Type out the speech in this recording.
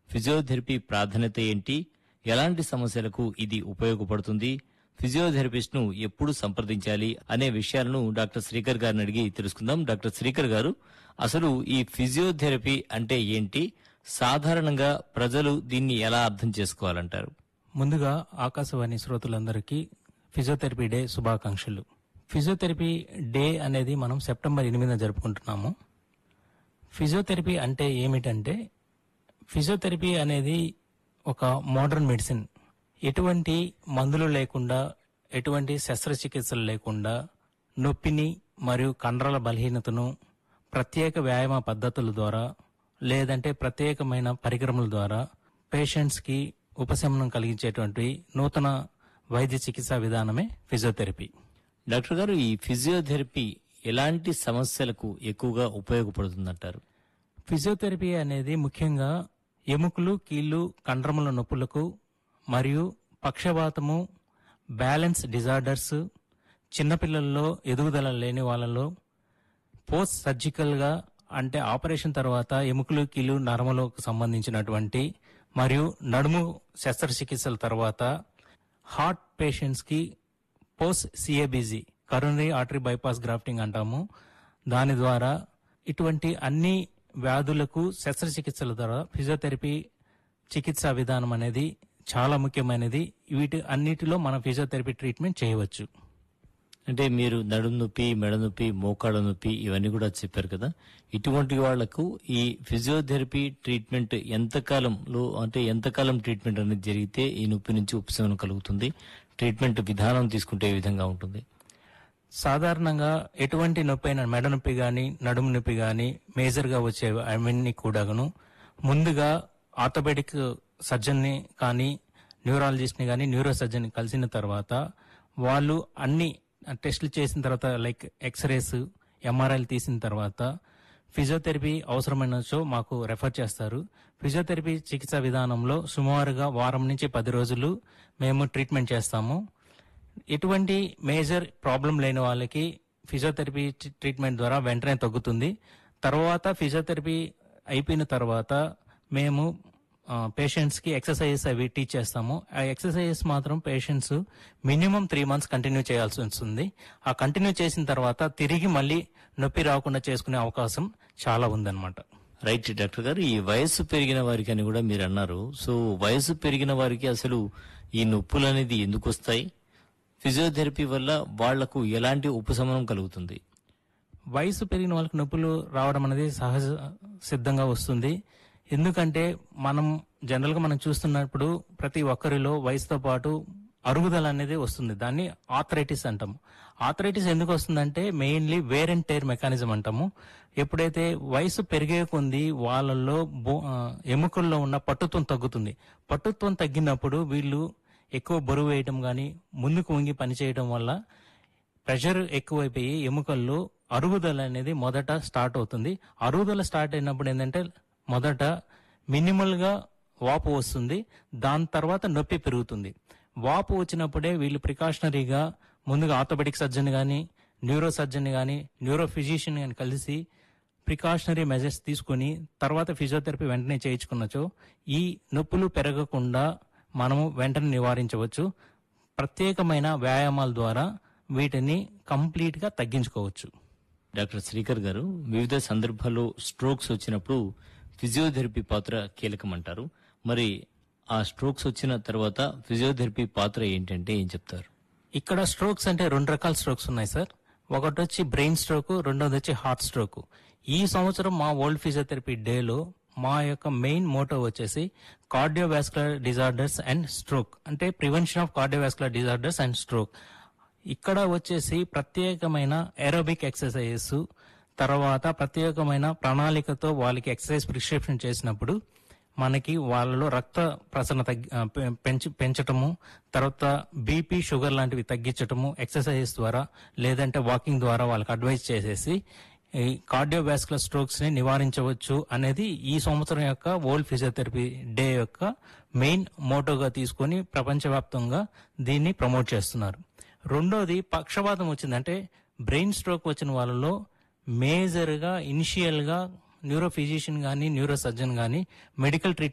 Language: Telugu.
ఫిజియోథెరపీ ప్రాధాన్యత ఏంటి ఎలాంటి సమస్యలకు ఇది ఉపయోగపడుతుంది ఫిజియోథెరపిస్ట్ ను ఎప్పుడు సంప్రదించాలి అనే విషయాలను డాక్టర్ శ్రీకర్ గారిని అడిగి తెలుసుకుందాం డాక్టర్ శ్రీకర్ గారు అసలు ఈ ఫిజియోథెరపీ అంటే ఏంటి సాధారణంగా ప్రజలు దీన్ని ఎలా అర్థం చేసుకోవాలంటారు ముందుగా ఆకాశవాణి శ్రోతలందరికీ ఫిజియోథెరపీ డే శుభాకాంక్షలు ఫిజియోథెరపీ డే అనేది మనం సెప్టెంబర్ ఎనిమిదిన జరుపుకుంటున్నాము ఫిజియోథెరపీ అంటే ఏమిటంటే ఫిజియోథెరపీ అనేది ఒక మోడర్న్ మెడిసిన్ ఎటువంటి మందులు లేకుండా ఎటువంటి శస్త్రచికిత్సలు లేకుండా నొప్పిని మరియు కండరాల బలహీనతను ప్రత్యేక వ్యాయామ పద్ధతుల ద్వారా లేదంటే ప్రత్యేకమైన పరికరముల ద్వారా పేషెంట్స్కి ఉపశమనం కలిగించేటువంటి నూతన వైద్య చికిత్సా విధానమే ఫిజియోథెరపీ డాక్టర్ గారు ఈ ఫిజియోథెరపీ ఎలాంటి సమస్యలకు ఎక్కువగా ఉపయోగపడుతుందంటారు ఫిజియోథెరపీ అనేది ముఖ్యంగా ఎముకలు కీళ్లు కండరముల నొప్పులకు మరియు పక్షవాతము బ్యాలెన్స్ డిజార్డర్స్ చిన్నపిల్లల్లో ఎదుగుదల లేని వాళ్ళలో పోస్ట్ సర్జికల్గా అంటే ఆపరేషన్ తర్వాత ఎముకలు కీలు నరములకు సంబంధించినటువంటి మరియు నడుము శస్త్రచికిత్సల తర్వాత హార్ట్ పేషెంట్స్కి post CABG coronary artery bypass grafting అంటాము దాని ద్వారా ఇటువంటి అన్ని వ్యాధులకు శస్త్రచికిత్సల ద్వారా ఫిజియోథెరపీ చికిత్సా విధానం అనేది చాలా ముఖ్యమైనది వీటి అన్నిటిలో మనం ఫిజియోథెరపీ ట్రీట్మెంట్ చేయవచ్చు అంటే మీరు నడుము నొప్పి మెడ నొప్పి మోకాళ్ళ నొప్పి ఇవన్నీ కూడా చెప్పారు కదా ఇటువంటి వాళ్లకు ఈ ఫిజియోథెరపీ ట్రీట్మెంట్ ఎంతకాలంలో అంటే ఎంతకాలం ట్రీట్మెంట్ అనేది జరిగితే ఈ నొప్పి నుంచి ఉపశమనం కలుగుతుంది ట్రీట్మెంట్ విధానం తీసుకుంటే ఏ విధంగా ఉంటుంది సాధారణంగా ఎటువంటి నొప్పి అయినా మెడ నొప్పి కానీ నడుము నొప్పి కానీ మేజర్గా వచ్చే అవన్నీ కూడాను ముందుగా ఆర్థోపెడిక్ సర్జన్ని కానీ న్యూరాలజిస్ట్ని కానీ న్యూరో సర్జన్ని కలిసిన తర్వాత వాళ్ళు అన్ని టెస్టులు చేసిన తర్వాత లైక్ ఎక్స్రేస్ ఎంఆర్ఐలు తీసిన తర్వాత ఫిజియోథెరపీ అవసరమైనచో మాకు రెఫర్ చేస్తారు ఫిజియోథెరపీ చికిత్సా విధానంలో సుమారుగా వారం నుంచి పది రోజులు మేము ట్రీట్మెంట్ చేస్తాము ఎటువంటి మేజర్ ప్రాబ్లం లేని వాళ్ళకి ఫిజియోథెరపీ ట్రీ- ట్రీట్మెంట్ ద్వారా వెంటనే తగ్గుతుంది తర్వాత ఫిజియోథెరపీ అయిపోయిన తర్వాత మేము పేషెంట్స్ కి ఎక్సర్సైజెస్ అవి టీచ్ చేస్తాము ఆ ఎక్సర్సైజెస్ మాత్రం patients minimum three months continue చేయాల్సి వస్తుంది ఆ కంటిన్యూ చేసిన తర్వాత తిరిగి మళ్ళీ నొప్పి రాకుండా చేసుకునే అవకాశం చాలా ఉందన్నమాట రైట్ డాక్టర్ గారు ఈ వయసు పెరిగిన వారికి అని కూడా మీరు అన్నారు సో వయసు పెరిగిన వారికి అసలు ఈ నొప్పులు అనేది ఎందుకు వస్తాయి ఫిజియోథెరపీ వల్ల వాళ్లకు ఎలాంటి ఉపశమనం కలుగుతుంది వయసు పెరిగిన వాళ్ళకి నొప్పులు రావడం అనేది సహజ సిద్ధంగా వస్తుంది ఎందుకంటే మనం జనరల్ గా మనం చూస్తున్నప్పుడు ప్రతి ఒక్కరిలో వయసుతో పాటు అరుగుదల అనేది వస్తుంది దాన్ని ఆథరైటిస్ అంటాము ఆథరైటిస్ ఎందుకు వస్తుందంటే mainly wear and tear mechanism అంటాము ఎప్పుడైతే వయసు పెరిగే కొంది వాళ్ళల్లో బో- ఆ, ఎముకల్లో ఉన్న పట్టుత్వం తగ్గుతుంది పట్టుత్వం తగ్గినప్పుడు వీళ్ళు ఎక్కువ బరువు వేయటం కానీ ముందుకు వంగి పనిచేయడం వల్ల ప్రెషర్ ఎక్కువైపోయి ఎముకల్లో అరుగుదల అనేది మొదట స్టార్ట్ అవుతుంది అరుగుదల స్టార్ట్ అయినప్పుడు ఏంటంటే మొదట మినిమల్ గా వాపు వస్తుంది దాని తర్వాత నొప్పి పెరుగుతుంది వాపు వచ్చినప్పుడే వీళ్ళు ప్రికాషనరీగా ముందుగా ఆర్థోపెడిక్ సర్జన్ కానీ న్యూరో సర్జన్ కానీ న్యూరో ఫిజిషియన్ కానీ కలిసి ప్రికాషనరీ మెజర్స్ తీసుకొని తర్వాత ఫిజియోథెరపీ వెంటనే చేయించుకున్నచో ఈ నొప్పులు పెరగకుండా మనము వెంటనే నివారించవచ్చు ప్రత్యేకమైన వ్యాయామాల ద్వారా వీటిని కంప్లీట్ గా తగ్గించుకోవచ్చు డాక్టర్ శ్రీకర్ గారు వివిధ సందర్భాల్లో స్ట్రోక్స్ వచ్చినప్పుడు ఫిజియోథెరపీ పాత్ర కీలకం అంటారు మరి ఆ స్ట్రోక్స్ వచ్చిన తర్వాత ఫిజియోథెరపీ పాత్ర ఏంటంటే ఏం చెప్తారు ఇక్కడ స్ట్రోక్స్ అంటే రెండు రకాల స్ట్రోక్స్ ఉన్నాయి సార్ ఒకటి వచ్చి బ్రెయిన్ స్ట్రోక్ రెండోది వచ్చి హార్ట్ స్ట్రోక్ ఈ సంవత్సరం మా వరల్డ్ ఫిజియోథెరపీ డేలో మా యొక్క మెయిన్ మోటో వచ్చేసి కార్డియోవాస్కులర్ డిజార్డర్స్ అండ్ స్ట్రోక్ అంటే prevention of cardiovascular disorders and stroke ఇక్కడ వచ్చేసి ప్రత్యేకమైన ఏరోబిక్ ఎక్సర్సైజెస్ తర్వాత ప్రత్యేకమైన ప్రణాళికతో వాళ్ళకి ఎక్సర్సైజ్ ప్రిస్క్రిప్షన్ చేసినప్పుడు మనకి వాళ్ళలో రక్త ప్రసరణ తగ్గి ఆ, పె- పెంచు పెంచటము తర్వాత బీపీ షుగర్ లాంటివి తగ్గించటము ఎక్సర్సైజెస్ ద్వారా లేదంటే వాకింగ్ ద్వారా వాళ్ళకి అడ్వైజ్ చేసేసి ఈ కార్డియోవాస్కులర్ స్ట్రోక్స్ ని నివారించవచ్చు అనేది ఈ సంవత్సరం యొక్క వరల్డ్ ఫిజియోథెరపీ డే యొక్క మెయిన్ మోటోగా తీసుకొని ప్రపంచవ్యాప్తంగా దీన్ని ప్రమోట్ చేస్తున్నారు రెండోది పక్షవాతం వచ్చిందంటే బ్రెయిన్ స్ట్రోక్ వచ్చిన వాళ్ళలో మేజర్ గా ఇనిషియల్ గా న్యూరో ఫిజిషియన్ కానీ న్యూరో సర్జన్ కానీ మెడికల్ ట్రీట్మెంట్